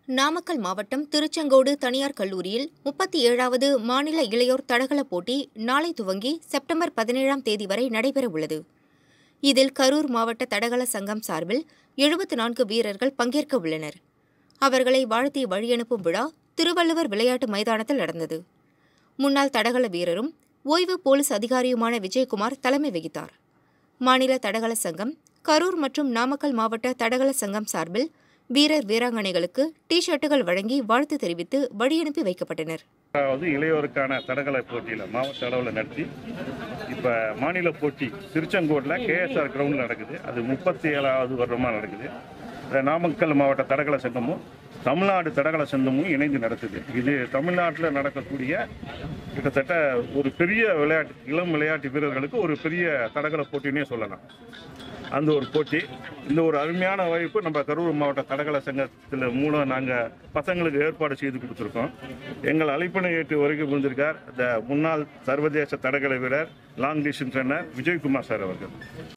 நாமக்கல் மாவட்டம் திருச்செங்கோடு தனியார் கல்லூரியில் முப்பத்தி ஏழாவது மாநில இளையோர் தடகள போட்டி நாளை துவங்கி செப்டம்பர் பதினேழாம் தேதி வரை நடைபெறவுள்ளது இதில் கரூர் மாவட்ட தடகள சங்கம் சார்பில் எழுபத்து நான்கு வீரர்கள் பங்கேற்க உள்ளனர் அவர்களை வாழ்த்தி வழியனுப்பும் விழா திருவள்ளுவர் விளையாட்டு மைதானத்தில் நடந்தது முன்னாள் தடகள வீரரும் ஓய்வு போலீஸ் அதிகாரியுமான விஜயகுமார் தலைமை வகித்தார் மாநில தடகள சங்கம் கரூர் மற்றும் நாமக்கல் மாவட்ட தடகள சங்கம் சார்பில் வீரர் வீராங்கனைகளுக்கு டி ஷர்ட்டுகள் வழங்கி வாழ்த்து தெரிவித்து வழியனுப்பி வைக்கப்பட்டனர் அதாவது இளையோருக்கான தடகள போட்டியில் மாவட்ட அளவில் நடத்தி இப்போ மாநில போட்டி திருச்செங்கோட்டில் கேஎஸ்ஆர் கிரவுண்டில் நடக்குது அது முப்பத்தி ஏழாவது வருடமாக நடக்குது இதை நாமக்கல் மாவட்ட தடகள சங்கமும் தமிழ்நாடு தடகள சங்கமும் இணைந்து நடத்துது இது தமிழ்நாட்டில் நடக்கக்கூடிய கிட்டத்தட்ட ஒரு பெரிய விளையாட்டு இளம் விளையாட்டு வீரர்களுக்கு ஒரு பெரிய தடகள போட்டினே சொல்லலாம் அந்த ஒரு போட்டி இந்த ஒரு அருமையான வாய்ப்பு நம்ம கரூர் மாவட்ட தடகள சங்கத்தில் மூலம் நாங்கள் பசங்களுக்கு ஏற்பாடு செய்து கொடுத்துருக்கோம் எங்கள் அழைப்பினை ஏற்று வருகை புரிந்திருக்கார் இந்த முன்னாள் சர்வதேச தடகள வீரர் long distance runner Vijayakumar sir அவர்கள்